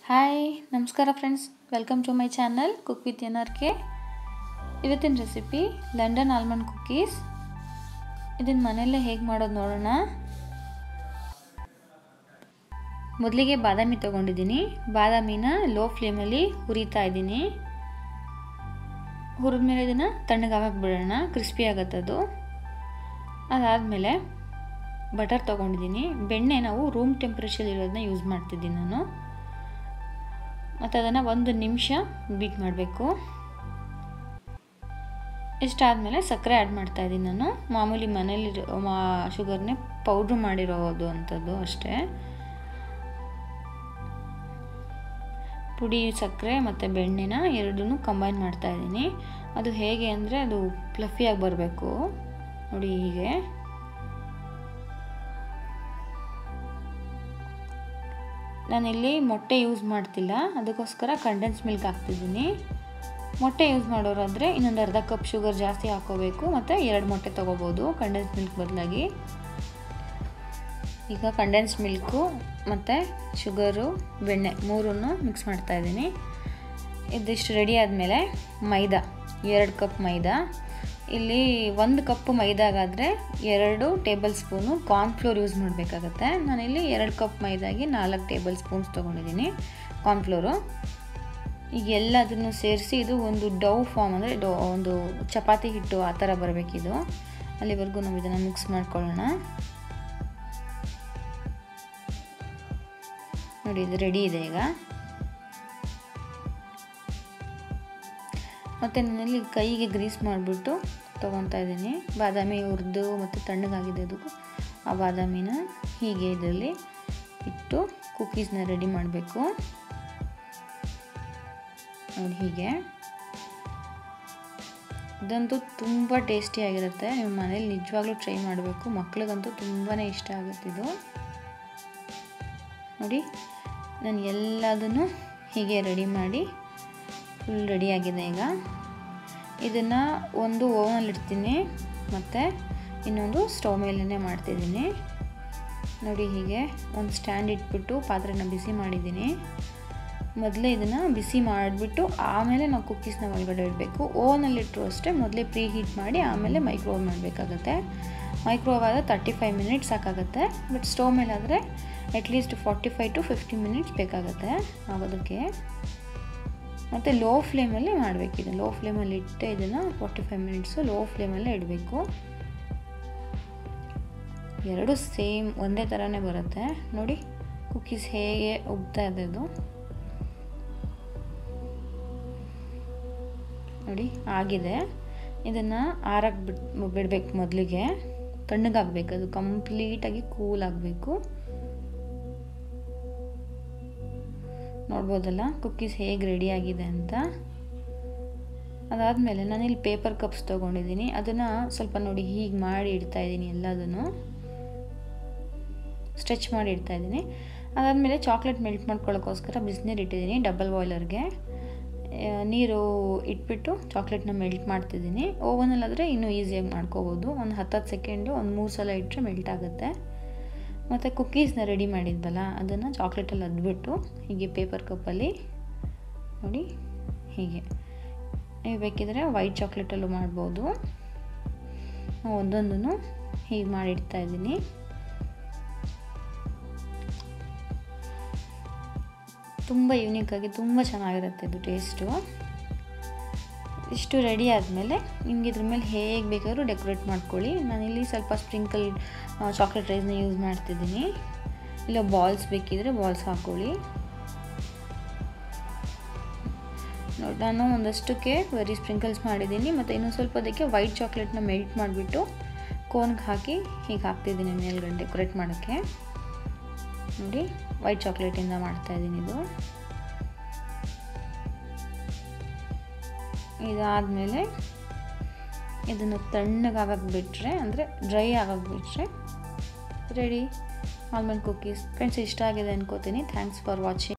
hi ನಮಸ್ಕಾರ friends welcome to my channel cook with N R K ಇವತ್ತಿನ recipe London almond cookies ಇದನ್ನು ಮನೆಯಲ್ಲೇ ಹೇಗೆ ಮಾಡೋದು ನೋಡೋಣ ಮೊದಲಿಗೆ ಬಾದಾಮಿ ತೊಗೊಂಡಿದ್ದೀನಿ ಬಾದಾಮಿನ ಲೋ ಫ್ಲೇಮಲ್ಲಿ ಹುರಿತಾ ಇದ್ದೀನಿ ಹುರಿದ್ಮೇಲೆ ಇದನ್ನು ತಣ್ಣಗಾಗಕ್ಕೆ ಬಿಡೋಣ ಕ್ರಿಸ್ಪಿ ಆಗುತ್ತದು ಅದಾದಮೇಲೆ ಬಟರ್ ತೊಗೊಂಡಿದ್ದೀನಿ ಬೆಣ್ಣೆ ನಾವು ರೂಮ್ ಟೆಂಪ್ರೇಚರ್ ಇರೋದನ್ನ ಯೂಸ್ ಮಾಡ್ತಿದ್ದೀನಿ ನಾನು ಮತ್ತು ಅದನ್ನು ಒಂದು ನಿಮಿಷ ಬೀಟ್ ಮಾಡಬೇಕು ಇಷ್ಟಾದಮೇಲೆ ಸಕ್ಕರೆ ಆ್ಯಡ್ ಮಾಡ್ತಾಯಿದ್ದೀನಿ ನಾನು ಮಾಮೂಲಿ ಮನೇಲಿ ಮಾ ಶುಗರ್ನೇ ಪೌಡ್ರ್ ಮಾಡಿರೋದು ಅಂಥದ್ದು ಅಷ್ಟೇ ಪುಡಿ ಸಕ್ಕರೆ ಮತ್ತು ಬೆಣ್ಣೆನ ಎರಡೂ ಕಂಬೈನ್ ಮಾಡ್ತಾಯಿದ್ದೀನಿ ಅದು ಹೇಗೆ ಅಂದರೆ ಅದು ಫ್ಲಫಿಯಾಗಿ ಬರಬೇಕು ನೋಡಿ ಹೀಗೆ ನಾನಿಲ್ಲಿ ಮೊಟ್ಟೆ ಯೂಸ್ ಮಾಡ್ತಿಲ್ಲ ಅದಕ್ಕೋಸ್ಕರ ಕಂಡೆನ್ಸ್ ಮಿಲ್ಕ್ ಹಾಕ್ತಿದ್ದೀನಿ ಮೊಟ್ಟೆ ಯೂಸ್ ಮಾಡೋರಾದರೆ ಇನ್ನೊಂದು ಅರ್ಧ ಕಪ್ ಶುಗರ್ ಜಾಸ್ತಿ ಹಾಕೋಬೇಕು ಮತ್ತು ಎರಡು ಮೊಟ್ಟೆ ತೊಗೋಬೋದು ಕಂಡೆನ್ಸ್ ಮಿಲ್ಕ್ ಬದಲಾಗಿ ಈಗ ಕಂಡೆನ್ಸ್ ಮಿಲ್ಕು ಮತ್ತು ಶುಗರು ಬೆಣ್ಣೆ ಮೂರನ್ನು ಮಿಕ್ಸ್ ಮಾಡ್ತಾಯಿದ್ದೀನಿ ಇದಿಷ್ಟು ರೆಡಿ ಆದಮೇಲೆ ಮೈದಾ ಎರಡು ಕಪ್ ಮೈದಾ ಇಲ್ಲಿ ಒಂದು ಕಪ್ಪು ಮೈದಾಗಾದರೆ ಎರಡು ಟೇಬಲ್ ಸ್ಪೂನು ಕಾರ್ನ್ಫ್ಲೋರ್ ಯೂಸ್ ಮಾಡಬೇಕಾಗತ್ತೆ ನಾನಿಲ್ಲಿ ಎರಡು ಕಪ್ ಮೈದಾಗಿ ನಾಲ್ಕು ಟೇಬಲ್ ಸ್ಪೂನ್ಸ್ ತೊಗೊಂಡಿದ್ದೀನಿ ಕಾರ್ನ್ಫ್ಲೋರು ಈಗ ಎಲ್ಲದನ್ನು ಸೇರಿಸಿ ಇದು ಒಂದು ಡೌ ಫಾರ್ಮ್ ಅಂದರೆ ಡೋ ಒಂದು ಚಪಾತಿ ಹಿಟ್ಟು ಆ ಥರ ಬರಬೇಕಿದು ಅಲ್ಲಿವರೆಗೂ ನಾವು ಇದನ್ನು ಮಿಕ್ಸ್ ಮಾಡ್ಕೊಳ್ಳೋಣ ನೋಡಿ ಇದು ರೆಡಿ ಇದೆ ಈಗ ಮತ್ತು ನಾನಲ್ಲಿ ಕೈಗೆ ಗ್ರೀಸ್ ಮಾಡಿಬಿಟ್ಟು ತೊಗೊತಾ ಇದ್ದೀನಿ ಬಾದಾಮಿ ಹುರಿದು ಮತ್ತು ತಣ್ಣಗಾಗಿದೆ ಅದು ಆ ಬಾದಾಮಿನ ಹೀಗೆ ಇದರಲ್ಲಿ ಇಟ್ಟು ಕುಕ್ಕೀಸ್ನ ರೆಡಿ ಮಾಡಬೇಕು ನೋಡಿ ಹೀಗೆ ಇದಂತೂ ತುಂಬ ಟೇಸ್ಟಿಯಾಗಿರುತ್ತೆ ನೀವು ಮನೇಲಿ ನಿಜವಾಗ್ಲೂ ಟ್ರೈ ಮಾಡಬೇಕು ಮಕ್ಳಿಗಂತೂ ತುಂಬಾ ಇಷ್ಟ ಆಗುತ್ತೆ ಇದು ನೋಡಿ ನಾನು ಎಲ್ಲದನ್ನು ಹೀಗೆ ರೆಡಿ ಮಾಡಿ ಫುಲ್ ರೆಡಿಯಾಗಿದೆ ಈಗ ಇದನ್ನು ಒಂದು ಓವನಲ್ಲಿ ಇಡ್ತೀನಿ ಮತ್ತು ಇನ್ನೊಂದು ಸ್ಟವ್ ಮೇಲೇ ಮಾಡ್ತಿದ್ದೀನಿ ನೋಡಿ ಹೀಗೆ ಒಂದು ಸ್ಟ್ಯಾಂಡ್ ಇಟ್ಬಿಟ್ಟು ಪಾತ್ರೆನ ಬಿಸಿ ಮಾಡಿದ್ದೀನಿ ಮೊದಲೇ ಇದನ್ನು ಬಿಸಿ ಮಾಡಿಬಿಟ್ಟು ಆಮೇಲೆ ನಾವು ಕುಕ್ಕೀಸ್ನ ಒಳಗಡೆ ಇಡಬೇಕು ಓವನಲ್ಲಿಟ್ಟರು ಅಷ್ಟೇ ಮೊದಲೇ ಪ್ರೀ ಹೀಟ್ ಮಾಡಿ ಆಮೇಲೆ ಮೈಕ್ರೋವೇವ್ ಮಾಡಬೇಕಾಗತ್ತೆ ಮೈಕ್ರೋವೇವ್ ಆದರೆ ತರ್ಟಿ ಫೈವ್ ಮಿನಿಟ್ಸ್ ಸಾಕಾಗುತ್ತೆ ಬಟ್ ಸ್ಟವ್ ಮೇಲಾದರೆ at least forty five to fifty minutes ಬೇಕಾಗುತ್ತೆ ಆಗೋದಕ್ಕೆ ಮತ್ತು ಲೋ ಫ್ಲೇಮಲ್ಲಿ ಮಾಡಬೇಕಿದೆ ಲೋ ಫ್ಲೇಮಲ್ಲಿ ಇಟ್ಟು ಇದನ್ನು ಫಾರ್ಟಿ ಫೈವ್ ಮಿನಿಟ್ಸು ಲೋ ಫ್ಲೇಮಲ್ಲೇ ಇಡಬೇಕು ಎರಡು ಸೇಮ್ ಒಂದೇ ಥರನೇ ಬರುತ್ತೆ ನೋಡಿ ಕುಕ್ಕೀಸ್ ಹೇಗೆ ಉಗ್ತಾ ಇದೆ ಅದು ನೋಡಿ ಆಗಿದೆ ಇದನ್ನು ಆರಕ್ಕೆ ಬಿಟ್ ಬಿಡಬೇಕು ಮೊದಲಿಗೆ ತಣ್ಣಗಾಗಬೇಕು ಅದು ಕಂಪ್ಲೀಟಾಗಿ ಕೂಲ್ ಆಗಬೇಕು ನೋಡ್ಬೋದಲ್ಲ ಕುಕ್ಕೀಸ್ ಹೇಗೆ ರೆಡಿ ಆಗಿದೆ ಅಂತ ಅದಾದಮೇಲೆ ನಾನಿಲ್ಲಿ ಪೇಪರ್ ಕಪ್ಸ್ ತೊಗೊಂಡಿದ್ದೀನಿ ಅದನ್ನು ಸ್ವಲ್ಪ ನೋಡಿ ಹೀಗೆ ಮಾಡಿ ಇಡ್ತಾ ಇದ್ದೀನಿ ಎಲ್ಲದನ್ನು ಸ್ಟ್ರೆಚ್ ಮಾಡಿ ಇಡ್ತಾ ಇದ್ದೀನಿ ಅದಾದಮೇಲೆ ಚಾಕ್ಲೇಟ್ ಮೆಲ್ಟ್ ಮಾಡ್ಕೊಳ್ಳೋಕ್ಕೋಸ್ಕರ ಬಿಸಿನೀರು ಇಟ್ಟಿದ್ದೀನಿ ಡಬಲ್ ಬಾಯ್ಲರ್ಗೆ ನೀರು ಇಟ್ಬಿಟ್ಟು ಚಾಕ್ಲೇಟ್ನ ಮೆಲ್ಟ್ ಮಾಡ್ತಿದ್ದೀನಿ ಓವನಲ್ಲಾದರೆ ಇನ್ನೂ ಈಸಿಯಾಗಿ ಮಾಡ್ಕೋಬೋದು ಒಂದು ಹತ್ತತ್ತು ಸೆಕೆಂಡು ಒಂದು ಮೂರು ಸಲ ಇಟ್ಟರೆ ಮೆಲ್ಟ್ ಆಗುತ್ತೆ ಮತ್ತು ಕುಕ್ಕೀಸ್ನ ರೆಡಿ ಮಾಡಿದ್ವಲ್ಲ ಅದನ್ನು ಚಾಕ್ಲೇಟಲ್ಲಿ ಅದ್ಬಿಟ್ಟು ಹೀಗೆ ಪೇಪರ್ ಕಪ್ಪಲ್ಲಿ ನೋಡಿ ಹೀಗೆ ನೀವು ಬೇಕಿದ್ರೆ ವೈಟ್ ಚಾಕ್ಲೇಟಲ್ಲೂ ಮಾಡ್ಬೋದು ಒಂದೊಂದನ್ನು ಹೀಗೆ ಮಾಡಿಡ್ತಾ ಇದ್ದೀನಿ ತುಂಬ ಯೂನಿಕ್ಕಾಗಿ ತುಂಬ ಚೆನ್ನಾಗಿರುತ್ತೆ ಇದು ಟೇಸ್ಟು ಇಷ್ಟು ರೆಡಿ ಆದಮೇಲೆ ನಿಮ್ಗೆ ಇದ್ರ ಮೇಲೆ ಹೇಗೆ ಬೇಕಾದ್ರೂ ಡೆಕೋರೇಟ್ ಮಾಡ್ಕೊಳ್ಳಿ ನಾನಿಲ್ಲಿ ಸ್ವಲ್ಪ ಸ್ಪ್ರಿಂಕಲ್ ಚಾಕ್ಲೇಟ್ ರೈಸ್ನ ಯೂಸ್ ಮಾಡ್ತಿದ್ದೀನಿ ಇಲ್ಲ ಬಾಲ್ಸ್ ಬೇಕಿದ್ರೆ ಬಾಲ್ಸ್ ಹಾಕ್ಕೊಳ್ಳಿ ನೋಡಿ ನಾನು ಒಂದಷ್ಟಕ್ಕೆ ಬರೀ ಸ್ಪ್ರಿಂಕಲ್ಸ್ ಮಾಡಿದ್ದೀನಿ ಮತ್ತು ಇನ್ನೊಂದು ಸ್ವಲ್ಪ ಅದಕ್ಕೆ ವೈಟ್ ಚಾಕ್ಲೇಟ್ನ ಮೆಲ್ಟ್ ಮಾಡಿಬಿಟ್ಟು ಕೋನ್ಗೆ ಹಾಕಿ ಹೀಗೆ ಹಾಕ್ತಿದ್ದೀನಿ ಮೇಲ್ಗಡೆ ಡೆಕೋರೇಟ್ ಮಾಡೋಕ್ಕೆ ನೋಡಿ ವೈಟ್ ಚಾಕ್ಲೇಟಿಂದ ಮಾಡ್ತಾಯಿದ್ದೀನಿ ಇದು ಇದಾದಮೇಲೆ ಇದನ್ನು ತಣ್ಣಗಾಗಕ್ಕೆ ಬಿಟ್ಟರೆ ಅಂದರೆ ಡ್ರೈ ಆಗಕ್ಕೆ ಬಿಟ್ಟರೆ ರೆಡಿ ಆಲ್ಮಂಡ್ ಕುಕ್ಕೀಸ್ ಫ್ರೆಂಡ್ಸ್ ಇಷ್ಟ ಆಗಿದೆ ಅನ್ಕೋತೀನಿ ಥ್ಯಾಂಕ್ಸ್ ಫಾರ್ ವಾಚಿಂಗ್